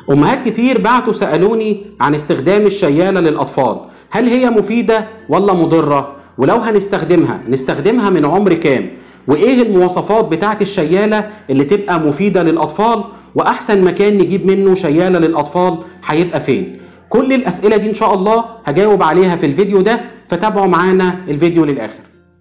أمهات كتير بعتوا سألوني عن استخدام الشيالة للأطفال هل هي مفيدة ولا مضرة؟ ولو هنستخدمها نستخدمها من عمر كام؟ وإيه المواصفات بتاعت الشيالة اللي تبقى مفيدة للأطفال؟ وأحسن مكان نجيب منه شيالة للأطفال هيبقى فين؟ كل الأسئلة دي إن شاء الله هجاوب عليها في الفيديو ده فتابعوا معانا الفيديو للآخر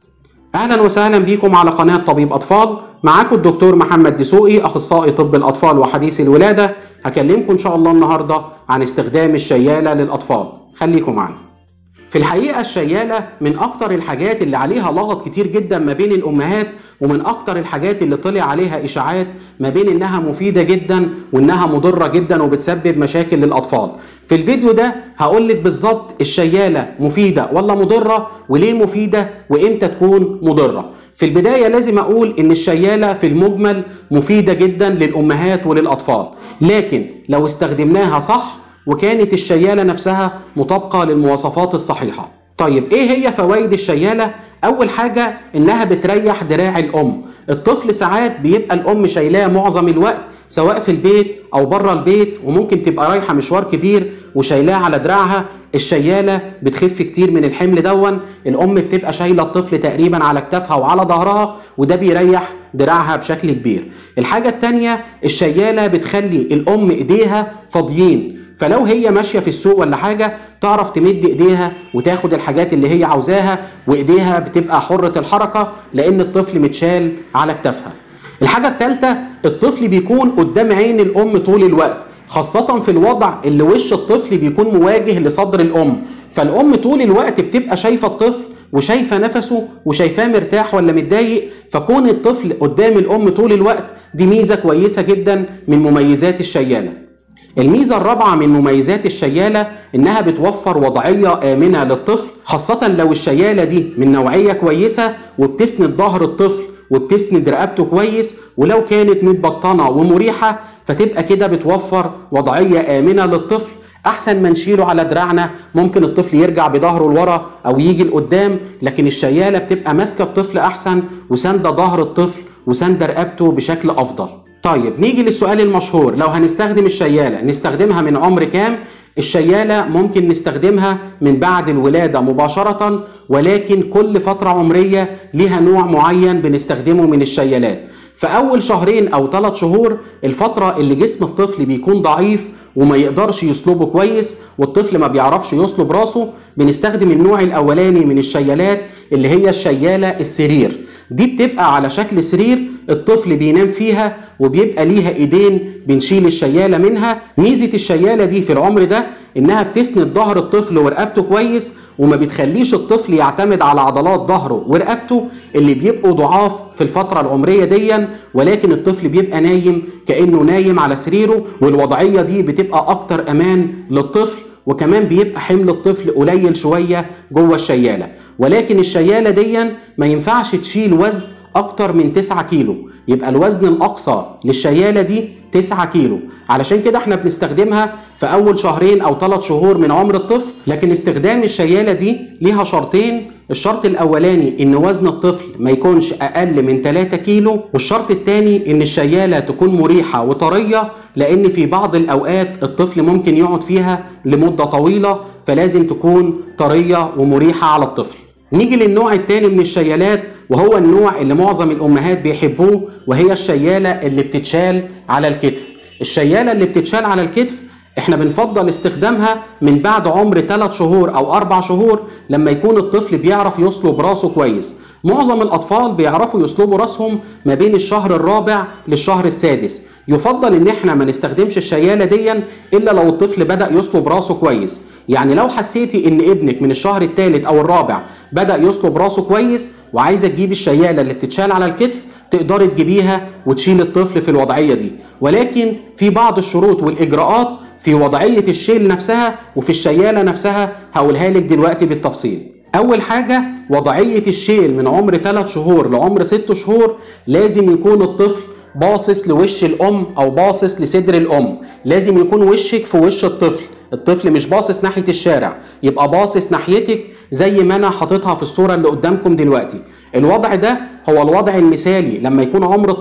اهلا وسهلا بيكم على قناه طبيب اطفال معاكم الدكتور محمد دسوقي اخصائي طب الاطفال وحديث الولاده هكلمكم ان شاء الله النهارده عن استخدام الشياله للاطفال خليكم معانا في الحقيقه الشياله من اكتر الحاجات اللي عليها لغط كتير جدا ما بين الامهات ومن اكتر الحاجات اللي طلع عليها اشاعات ما بين انها مفيده جدا وانها مضره جدا وبتسبب مشاكل للاطفال في الفيديو ده هقول لك بالظبط الشياله مفيده ولا مضره وليه مفيده وامتى تكون مضره في البدايه لازم اقول ان الشياله في المجمل مفيده جدا للامهات وللاطفال لكن لو استخدمناها صح وكانت الشياله نفسها مطابقه للمواصفات الصحيحه طيب ايه هي فوائد الشياله اول حاجه انها بتريح دراع الام الطفل ساعات بيبقى الام شايلاه معظم الوقت سواء في البيت او بره البيت وممكن تبقى رايحه مشوار كبير وشايلاه على دراعها الشياله بتخف كتير من الحمل دون الام بتبقى شايله الطفل تقريبا على كتافها وعلى ظهرها وده بيريح دراعها بشكل كبير الحاجه التانيه الشياله بتخلي الام ايديها فاضيين فلو هي ماشيه في السوق ولا حاجه تعرف تمد ايديها وتاخد الحاجات اللي هي عاوزاها وايديها بتبقى حره الحركه لان الطفل متشال على كتافها الحاجه الثالثه الطفل بيكون قدام عين الام طول الوقت خاصة في الوضع اللي وش الطفل بيكون مواجه لصدر الأم فالأم طول الوقت بتبقى شايفة الطفل وشايفة نفسه وشايفاه مرتاح ولا متضايق فكون الطفل قدام الأم طول الوقت دي ميزة كويسة جدا من مميزات الشيالة الميزة الرابعة من مميزات الشيالة إنها بتوفر وضعية آمنة للطفل خاصة لو الشيالة دي من نوعية كويسة وبتسند ظهر الطفل وبتسند رقبته كويس ولو كانت متبطنة ومريحة فتبقى كده بتوفر وضعية آمنة للطفل أحسن ما نشيله على دراعنا ممكن الطفل يرجع بظهره لورا أو يجي لقدام لكن الشيالة بتبقى ماسكة الطفل أحسن وساندة ظهر الطفل وساندة رقبته بشكل أفضل طيب نيجي للسؤال المشهور لو هنستخدم الشيالة نستخدمها من عمر كام؟ الشيالة ممكن نستخدمها من بعد الولادة مباشرة ولكن كل فترة عمرية لها نوع معين بنستخدمه من الشيالات فأول شهرين أو ثلاث شهور الفترة اللي جسم الطفل بيكون ضعيف وما يقدرش يصلبه كويس والطفل ما بيعرفش يصلب راسه بنستخدم النوع الأولاني من الشيالات اللي هي الشيالة السرير دي بتبقى على شكل سرير الطفل بينام فيها وبيبقى ليها ايدين بنشيل الشياله منها ميزه الشياله دي في العمر ده انها بتسند ظهر الطفل ورقبته كويس وما بتخليش الطفل يعتمد على عضلات ظهره ورقبته اللي بيبقوا ضعاف في الفتره العمريه ديا ولكن الطفل بيبقى نايم كانه نايم على سريره والوضعيه دي بتبقى اكتر امان للطفل وكمان بيبقى حمل الطفل قليل شويه جوه الشياله ولكن الشياله ديا ما ينفعش تشيل وزن اكتر من 9 كيلو يبقى الوزن الاقصى للشياله دي 9 كيلو علشان كده احنا بنستخدمها في اول شهرين او 3 شهور من عمر الطفل لكن استخدام الشياله دي ليها شرطين الشرط الاولاني ان وزن الطفل ما يكونش اقل من 3 كيلو والشرط الثاني ان الشياله تكون مريحه وطريه لان في بعض الاوقات الطفل ممكن يقعد فيها لمده طويله فلازم تكون طريه ومريحه على الطفل نيجي للنوع الثاني من الشيالات وهو النوع اللي معظم الامهات بيحبوه وهي الشياله اللي بتتشال على الكتف الشياله اللي بتتشال على الكتف احنا بنفضل استخدامها من بعد عمر 3 شهور او 4 شهور لما يكون الطفل بيعرف يصلب راسه كويس معظم الاطفال بيعرفوا يصلبوا راسهم ما بين الشهر الرابع للشهر السادس يفضل ان احنا ما نستخدمش الشياله ديا الا لو الطفل بدا يصلب راسه كويس يعني لو حسيتي ان ابنك من الشهر الثالث او الرابع بدا يصلب راسه كويس وعايزه تجيبي الشياله اللي بتتشال على الكتف تقدري تجيبيها وتشيل الطفل في الوضعيه دي ولكن في بعض الشروط والاجراءات في وضعيه الشيل نفسها وفي الشياله نفسها هقولها لك دلوقتي بالتفصيل اول حاجه وضعيه الشيل من عمر 3 شهور لعمر 6 شهور لازم يكون الطفل باصص لوش الام او باصص لصدر الام لازم يكون وشك في وش الطفل الطفل مش باصص ناحيه الشارع يبقى باصص ناحيتك زي ما انا حاططها في الصوره اللي قدامكم دلوقتي الوضع ده هو الوضع المثالي لما يكون عمر الطفل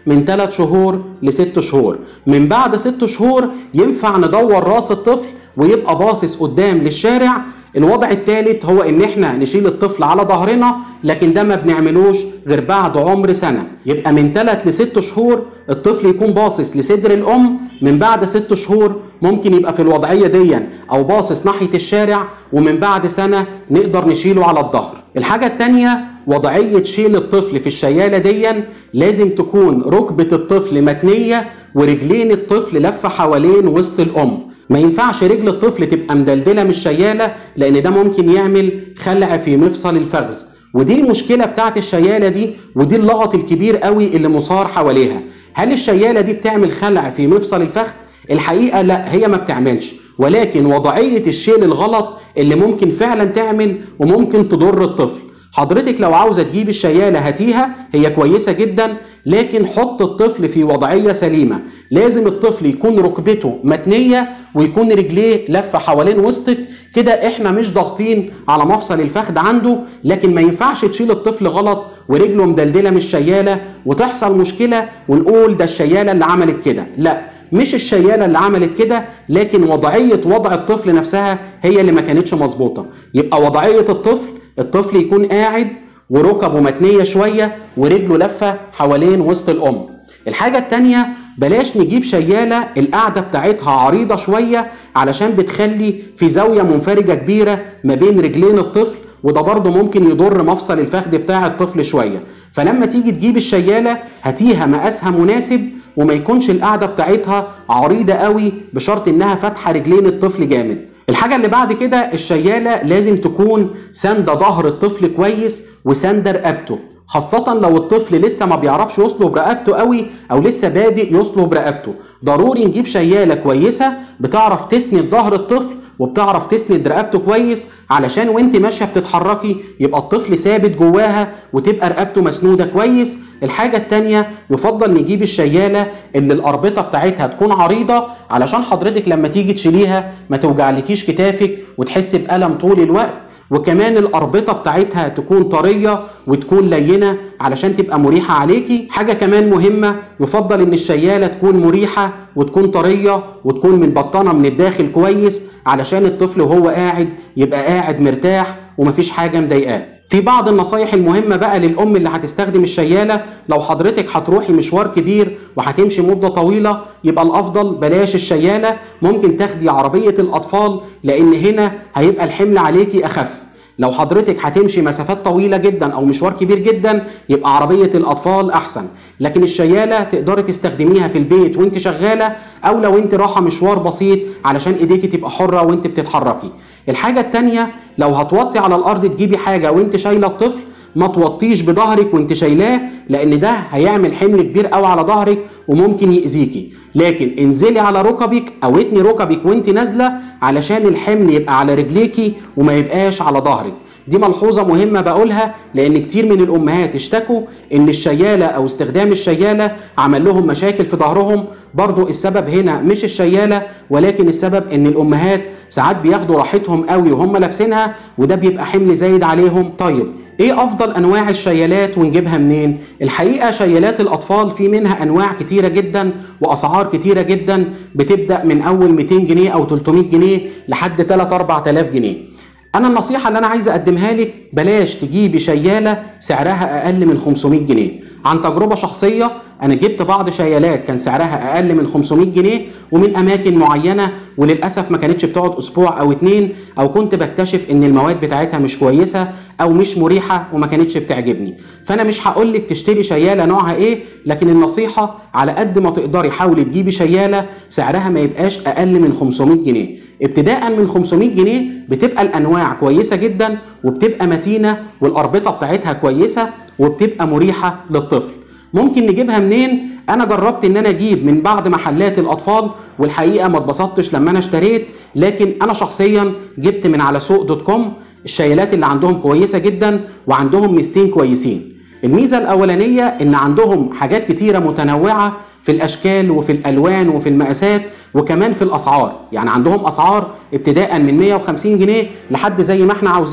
من 3 شهور ل 6 شهور من بعد 6 شهور ينفع ندور راس الطفل ويبقى باصص قدام للشارع الوضع الثالث هو ان احنا نشيل الطفل على ظهرنا لكن ده ما بنعملوش غير بعد عمر سنة يبقى من 3 ل 6 شهور الطفل يكون باصص لصدر الام من بعد 6 شهور ممكن يبقى في الوضعية دي او باصص ناحية الشارع ومن بعد سنة نقدر نشيله على الظهر الحاجة التانية وضعية شيل الطفل في الشيالة دي لازم تكون ركبة الطفل متنية ورجلين الطفل لفة حوالين وسط الأم ما ينفعش رجل الطفل تبقى مدلدلة من الشيالة لأن ده ممكن يعمل خلع في مفصل الفخذ ودي المشكلة بتاعت الشيالة دي ودي اللغط الكبير قوي اللي مصار حواليها هل الشيالة دي بتعمل خلع في مفصل الفخذ؟ الحقيقة لا هي ما بتعملش ولكن وضعية الشيل الغلط اللي ممكن فعلا تعمل وممكن تضر الطفل حضرتك لو عاوزة تجيب الشيالة هاتيها هي كويسة جدا لكن حط الطفل في وضعية سليمة لازم الطفل يكون ركبته متنية ويكون رجليه لفة حوالين وسطك كده احنا مش ضاغطين على مفصل الفخذ عنده لكن ما ينفعش تشيل الطفل غلط ورجله مدلدلة من الشيالة وتحصل مشكلة ونقول ده الشيالة اللي عملت كده لا مش الشيالة اللي عملت كده لكن وضعية وضع الطفل نفسها هي اللي ما كانتش مظبوطة يبقى وضعية الطفل الطفل يكون قاعد وركبه متنية شوية ورجله لفة حوالين وسط الأم الحاجة التانية بلاش نجيب شيالة القعدة بتاعتها عريضة شوية علشان بتخلي في زاوية منفرجة كبيرة ما بين رجلين الطفل وده برضه ممكن يضر مفصل الفخذ بتاع الطفل شوية فلما تيجي تجيب الشيالة هاتيها مقاسها مناسب وما يكونش القعدة بتاعتها عريضة قوي بشرط انها فاتحة رجلين الطفل جامد الحاجة اللي بعد كده الشيالة لازم تكون ساندة ظهر الطفل كويس وساندة رقبته خاصة لو الطفل لسه ما بيعرفش يصلب رقبته قوي او لسه بادئ يصلب رقبته ضروري نجيب شيالة كويسة بتعرف تسند ظهر الطفل وبتعرف تسند رقبته كويس علشان وانت ماشيه بتتحركي يبقى الطفل ثابت جواها وتبقى رقبته مسنوده كويس الحاجه التانيه يفضل نجيب الشياله اللي الاربطه بتاعتها تكون عريضه علشان حضرتك لما تيجي تشيليها ما توجعلكيش كتافك وتحس بالم طول الوقت وكمان الأربطة بتاعتها تكون طرية وتكون لينة علشان تبقى مريحة عليكي حاجة كمان مهمة يفضل ان الشيالة تكون مريحة وتكون طرية وتكون متبطنة من الداخل كويس علشان الطفل وهو قاعد يبقى قاعد مرتاح ومفيش حاجة مضايقاه في بعض النصايح المهمة بقى للأم اللي هتستخدم الشيالة لو حضرتك هتروحي مشوار كبير وهتمشي مدة طويلة يبقى الأفضل بلاش الشيالة ممكن تاخدي عربية الأطفال لأن هنا هيبقى الحمل عليكي أخف لو حضرتك هتمشي مسافات طويله جدا او مشوار كبير جدا يبقى عربيه الاطفال احسن لكن الشياله تقدري تستخدميها في البيت وانت شغاله او لو انت رايحه مشوار بسيط علشان ايديكي تبقى حره وانت بتتحركي الحاجه التانيه لو هتوطي على الارض تجيبي حاجه وانت شايله الطفل ما توطيش بظهرك وانت شايلاه لان ده هيعمل حمل كبير قوي على ظهرك وممكن يأذيكي لكن انزلي على ركبك او اتني ركبك وانت نازله علشان الحمل يبقى على رجليكي وما يبقاش على ظهرك دي ملحوظة مهمة بقولها لأن كتير من الأمهات اشتكوا إن الشيالة أو استخدام الشيالة عمل لهم مشاكل في ظهرهم برضو السبب هنا مش الشيالة ولكن السبب إن الأمهات ساعات بياخدوا راحتهم قوي وهم لابسينها وده بيبقى حمل زايد عليهم طيب ايه افضل انواع الشيالات ونجيبها منين الحقيقه شيالات الاطفال في منها انواع كتيره جدا واسعار كتيره جدا بتبدا من اول 200 جنيه او 300 جنيه لحد 3 4000 جنيه انا النصيحه اللي انا عايز اقدمها لك بلاش تجيبي شياله سعرها اقل من 500 جنيه عن تجربه شخصيه انا جبت بعض شيالات كان سعرها اقل من 500 جنيه ومن اماكن معينه وللاسف ما كانتش بتقعد اسبوع او اتنين او كنت بكتشف ان المواد بتاعتها مش كويسه او مش مريحه وما كانتش بتعجبني فانا مش هقول لك تشتري شياله نوعها ايه لكن النصيحه على قد ما تقدري حاولي تجيبي شياله سعرها ما يبقاش اقل من 500 جنيه ابتداء من 500 جنيه بتبقى الانواع كويسه جدا وبتبقى متينه والاربطه بتاعتها كويسه وبتبقى مريحه للطفل ممكن نجيبها منين انا جربت ان انا اجيب من بعض محلات الاطفال والحقيقه ما اتبسطتش لما انا اشتريت لكن انا شخصيا جبت من على سوق دوت كوم الشيلات اللي عندهم كويسه جدا وعندهم ميزتين كويسين الميزه الاولانيه ان عندهم حاجات كتيره متنوعه في الاشكال وفي الالوان وفي المقاسات وكمان في الاسعار يعني عندهم اسعار ابتداء من 150 جنيه لحد زي ما احنا عاوزين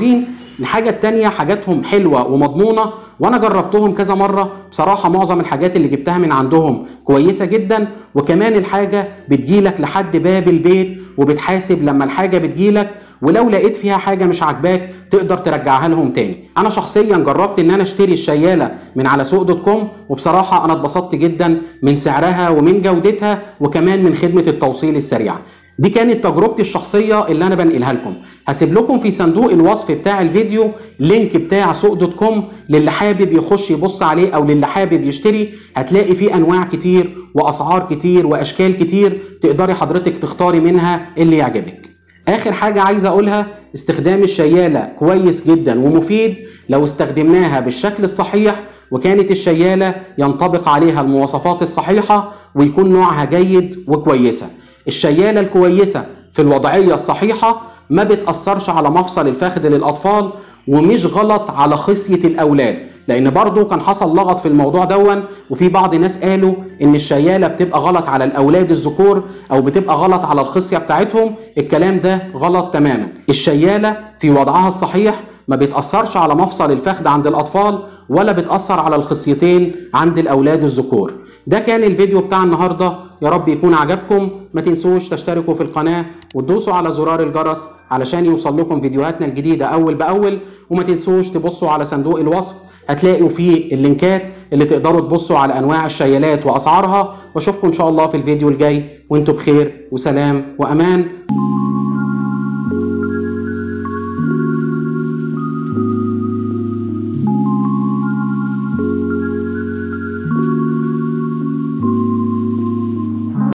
الحاجة التانية حاجاتهم حلوة ومضمونة وانا جربتهم كذا مرة بصراحة معظم الحاجات اللي جبتها من عندهم كويسة جدا وكمان الحاجة بتجيلك لحد باب البيت وبتحاسب لما الحاجة بتجيلك ولو لقيت فيها حاجة مش عاجباك تقدر ترجعها لهم تاني انا شخصيا جربت ان انا اشتري الشيالة من على سوق دوت كوم وبصراحة انا اتبسطت جدا من سعرها ومن جودتها وكمان من خدمة التوصيل السريعة دي كانت تجربتي الشخصيه اللي انا بنقلها لكم هسيب لكم في صندوق الوصف بتاع الفيديو لينك بتاع سوق دوت كوم للي حابب يخش يبص عليه او للي حابب يشتري هتلاقي فيه انواع كتير واسعار كتير واشكال كتير تقدري حضرتك تختاري منها اللي يعجبك اخر حاجه عايز اقولها استخدام الشياله كويس جدا ومفيد لو استخدمناها بالشكل الصحيح وكانت الشياله ينطبق عليها المواصفات الصحيحه ويكون نوعها جيد وكويسه الشيالة الكويسة في الوضعية الصحيحة ما بتأثرش على مفصل الفخذ للأطفال ومش غلط على خصية الأولاد لأن برضو كان حصل لغط في الموضوع دون وفي بعض ناس قالوا إن الشيالة بتبقى غلط على الأولاد الذكور أو بتبقى غلط على الخصية بتاعتهم الكلام ده غلط تماما الشيالة في وضعها الصحيح ما بتأثرش على مفصل الفخذ عند الأطفال ولا بتأثر على الخصيتين عند الأولاد الذكور ده كان الفيديو بتاع النهارده يا رب يكون عجبكم ما تنسوش تشتركوا في القناة وتدوسوا على زرار الجرس علشان يوصل لكم فيديوهاتنا الجديدة أول بأول وما تنسوش تبصوا على صندوق الوصف هتلاقوا فيه اللينكات اللي تقدروا تبصوا على أنواع الشيالات وأسعارها وأشوفكم إن شاء الله في الفيديو الجاي وانتم بخير وسلام وأمان